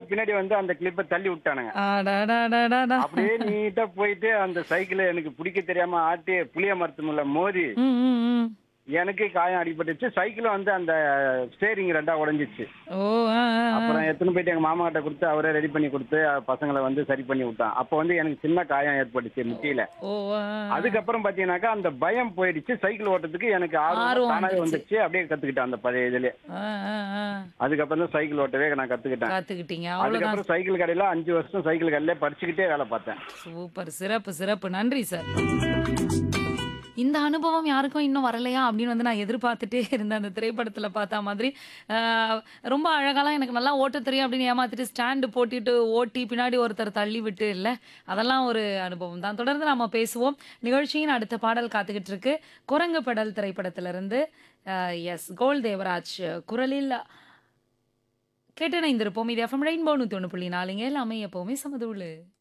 பின்னாடி வந்து அந்த கிளிப்பை தள்ளி விட்டானுங்க அடடடடடா. அப்படியே நீட்டா போயிட்டு அந்த சைக்கிளை எனக்கு பிடிக்க தெரியாம ஆட்டி புளிய மரத்து மேல மோதி ம், ம், ம். எனக்கு காயம் அடிபட்டுச்சு சைக்கிளும் வந்து அந்த ஸ்டேரிங் ரெண்டா உடைஞ்சிச்சு ஓ ஆ, ஆ, ஆ. அப்புறம் எத்தனை போயிட்டு எங்க மாமா கிட்ட கொடுத்து அவரே ரெடி பண்ணி கொடுத்து அஹ், பசங்களை வந்து சரி பண்ணி விட்டான் அப்போ வந்து எனக்கு சின்ன காயம் ஏற்பட்டுச்சு முட்டியில ஓ ஆ, ஆ. அதுக்கப்புறம் பாத்தீங்கன்னாக்கா அந்த பயம் போயிடுச்சு சைக்கிள் ஓட்டத்துக்கு எனக்கு ஆர்வம் ஆர்வம் தானாவே வந்துருச்சு. வந்துச்சு அப்படியே கத்துக்கிட்டேன் அந்த பழைய இதுல ஆ, ஆ, ஆ. அதுக்கப்புறம் தான் சைக்கிள் ஓட்டவே நான் கத்துக்கிட்டேன் காத்துக்கிட்டீங்க அவ்வளவுதான் அதுக்கப்புறம் சைக்கிள் கடையில அஞ்சு வருஷம் சைக்கிள் கடையில படிச்சுக்கிட்டே வேலை பார்த்தேன் சூப்பர் சிறப்பு சிறப்பு நன்றி சார் இந்த அனுபவம் யாருக்கும் இன்னும் வரலையா அப்படின்னு வந்து நான் எதிர்பார்த்துட்டே இருந்தேன் அந்த திரைப்படத்தில் பார்த்த மாதிரி ஆஹ் ரொம்ப அழகாலாம் எனக்கு நல்லா ஓட்ட தெரியும் அப்படின்னு ஏமாத்திட்டு ஸ்டாண்டு போட்டிட்டு ஓட்டி பின்னாடி ஒருத்தர் தள்ளி விட்டு இல்லை அதெல்லாம் ஒரு அனுபவம் தான் தொடர்ந்து நாம பேசுவோம் நிகழ்ச்சியின் அடுத்த பாடல் காத்துக்கிட்டு இருக்கு குரங்கு பெடல் திரைப்படத்திலிருந்து எஸ் கோல் தேவராஜ் குரலில் கேட்டு இணைந்திருப்போம் இது எஃப்எம் ரெயின்போ நூற்றி ஒன்று புள்ளி நாலுங்க எல்லாமே எப்போவுமே சமதூளு